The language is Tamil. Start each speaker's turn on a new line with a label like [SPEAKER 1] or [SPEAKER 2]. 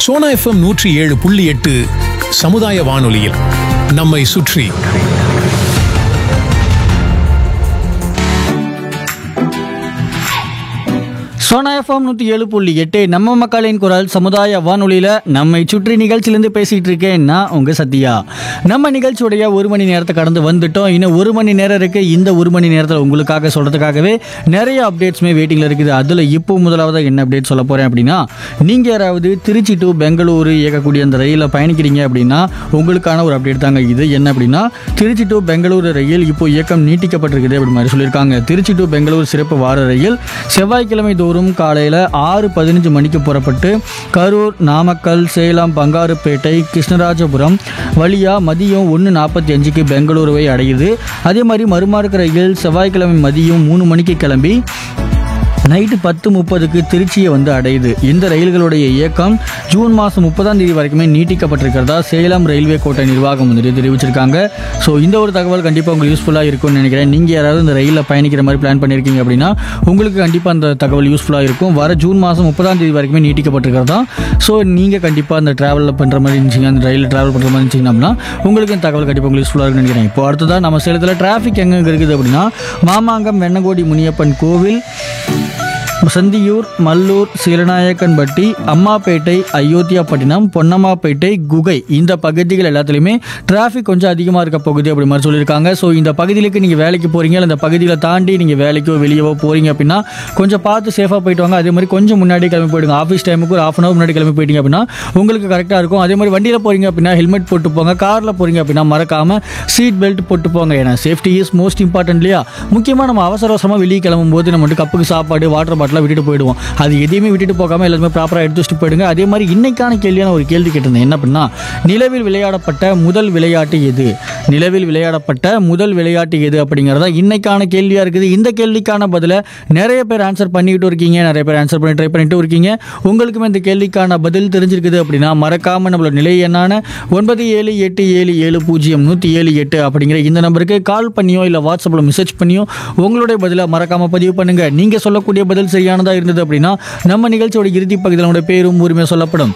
[SPEAKER 1] சோனா எஃப்எம் நூற்றி ஏழு புள்ளி எட்டு சமுதாய வானொலியில் நம்மை சுற்றி
[SPEAKER 2] சோனா எஃப்எம் நூற்றி ஏழு புள்ளி எட்டு நம்ம மக்களின் குரல் சமுதாய வானொலியில் நம்மை சுற்றி நிகழ்ச்சியிலேருந்து பேசிகிட்டு இருக்கேன் நான் உங்கள் சத்யா நம்ம நிகழ்ச்சியுடைய ஒரு மணி நேரத்தை கடந்து வந்துட்டோம் இன்னும் ஒரு மணி நேரம் இருக்குது இந்த ஒரு மணி நேரத்தில் உங்களுக்காக சொல்கிறதுக்காகவே நிறைய அப்டேட்ஸுமே வெயிட்டிங்கில் இருக்குது அதில் இப்போ முதலாவது என்ன அப்டேட் சொல்ல போகிறேன் அப்படின்னா நீங்கள் யாராவது திருச்சி டு பெங்களூரு இயக்கக்கூடிய அந்த ரயிலில் பயணிக்கிறீங்க அப்படின்னா உங்களுக்கான ஒரு அப்டேட் தாங்க இது என்ன அப்படின்னா திருச்சி டு பெங்களூரு ரயில் இப்போ இயக்கம் நீட்டிக்கப்பட்டிருக்குது அப்படி மாதிரி சொல்லியிருக்காங்க திருச்சி டு பெங்களூர் சிறப்பு வார ரயில் செவ்வாய்க்கிழமை தோறும் காலையில் ஆறு பதினஞ்சு மணிக்கு புறப்பட்டு கரூர் நாமக்கல் சேலம் பங்காருப்பேட்டை கிருஷ்ணராஜபுரம் வழியா மதியம் ஒன்று நாற்பத்தி அஞ்சுக்கு பெங்களூருவை அடையுது அதே மாதிரி மறுமார்க்க ரயில் செவ்வாய்க்கிழமை மதியம் மூணு மணிக்கு கிளம்பி நைட்டு பத்து முப்பதுக்கு திருச்சியை வந்து அடையுது இந்த ரயில்களுடைய இயக்கம் ஜூன் மாதம் முப்பதாம் தேதி வரைக்குமே நீட்டிக்கப்பட்டிருக்கிறதா சேலம் ரயில்வே கோட்டை நிர்வாகம் வந்துட்டு தெரிவிச்சிருக்காங்க ஸோ இந்த ஒரு தகவல் கண்டிப்பாக உங்களுக்கு யூஸ்ஃபுல்லாக இருக்கும்னு நினைக்கிறேன் நீங்கள் யாராவது இந்த ரயிலில் பயணிக்கிற மாதிரி பிளான் பண்ணியிருக்கீங்க அப்படின்னா உங்களுக்கு கண்டிப்பாக அந்த தகவல் யூஸ்ஃபுல்லாக இருக்கும் வர ஜூன் மாதம் முப்பதாம் தேதி வரைக்குமே நீட்டிக்கப்பட்டிருக்கிறதா ஸோ நீங்கள் கண்டிப்பாக அந்த ட்ராவலில் பண்ணுற மாதிரி இருந்துச்சிங்க அந்த ரயிலில் ட்ராவல் பண்ணுற மாதிரி இருந்துச்சிங்க அப்படின்னா உங்களுக்கு இந்த தகவல் கண்டிப்பாக உங்களுக்கு யூஸ்ஃபுல்லாக இருக்கும்னு நினைக்கிறேன் இப்போ அடுத்ததாக நம்ம சேலத்தில் டிராஃபிக் எங்கெங்க இருக்குது அப்படின்னா மாமாங்கம் வெண்ணங்கோடி முனியப்பன் கோவில் சந்தியூர் மல்லூர் சீலநாயக்கன்பட்டி அம்மாப்பேட்டை அயோத்தியாப்பட்டினம் பொன்னம்மாப்பேட்டை குகை இந்த பகுதிகள் எல்லாத்துலேயுமே டிராஃபிக் கொஞ்சம் அதிகமாக இருக்க பகுதி அப்படி மாதிரி சொல்லியிருக்காங்க ஸோ இந்த பகுதிகளுக்கு நீங்கள் வேலைக்கு போகிறீங்க இல்லை இந்த பகுதிகளை தாண்டி நீங்கள் வேலைக்கோ வெளியவோ போகிறீங்க அப்படின்னா கொஞ்சம் பார்த்து சேஃபாக போயிட்டு வாங்க அதே மாதிரி கொஞ்சம் முன்னாடி கிளம்பி போயிடுங்க ஆஃபீஸ் டைமுக்கு ஒரு ஆஃப் அன் அவர் முன்னாடி கிளம்பி போயிட்டீங்க அப்படின்னா உங்களுக்கு கரெக்டாக இருக்கும் அதே மாதிரி வண்டியில் போகிறீங்க அப்படின்னா ஹெல்மெட் போட்டு போங்க காரில் போகிறீங்க அப்படின்னா மறக்காமல் சீட் பெல்ட் போட்டு போங்க ஏன்னா சேஃப்டி இஸ் மோஸ்ட் இம்பார்ட்டன்ட் இல்லையா முக்கியமாக நம்ம அவசர அவசரமாக வெளியே கிளம்பும் போது நம்ம வந்து கப்புக்கு சாப்பாடு வாட்டர் பாட்டிலாம் விட்டுட்டு போயிடுவோம் அது எதையுமே விட்டுட்டு போகாமல் எல்லாருமே ப்ராப்பராக எடுத்து வச்சுட்டு போயிடுங்க அதே மாதிரி இன்னைக்கான கேள்வியான ஒரு கேள்வி கேட்டிருந்தேன் என்ன அப்படின்னா நிலவில் விளையாடப்பட்ட முதல் விளையாட்டு எது நிலவில் விளையாடப்பட்ட முதல் விளையாட்டு எது அப்படிங்கிறதா இன்னைக்கான கேள்வியாக இருக்குது இந்த கேள்விக்கான பதிலை நிறைய பேர் ஆன்சர் பண்ணிக்கிட்டு இருக்கீங்க நிறைய பேர் ஆன்சர் பண்ணி ட்ரை பண்ணிட்டு இருக்கீங்க உங்களுக்குமே இந்த கேள்விக்கான பதில் தெரிஞ்சிருக்குது அப்படின்னா மறக்காமல் நம்மளோட நிலை என்னான ஒன்பது ஏழு எட்டு ஏழு ஏழு பூஜ்ஜியம் நூற்றி ஏழு எட்டு அப்படிங்கிற இந்த நம்பருக்கு கால் பண்ணியோ இல்லை வாட்ஸ்அப்பில் மெசேஜ் பண்ணியோ உங்களுடைய பதிலை மறக்காமல் பதிவு பண்ணுங்க நீங்கள் சொல்லக்கூடிய பதில் சரியானதாக இருந்தது அப்படின்னா நம்ம நிகழ்ச்சியோட இறுதி பகுதியில் நம்முடைய பேரும் உரிமையாக சொல்லப்படும்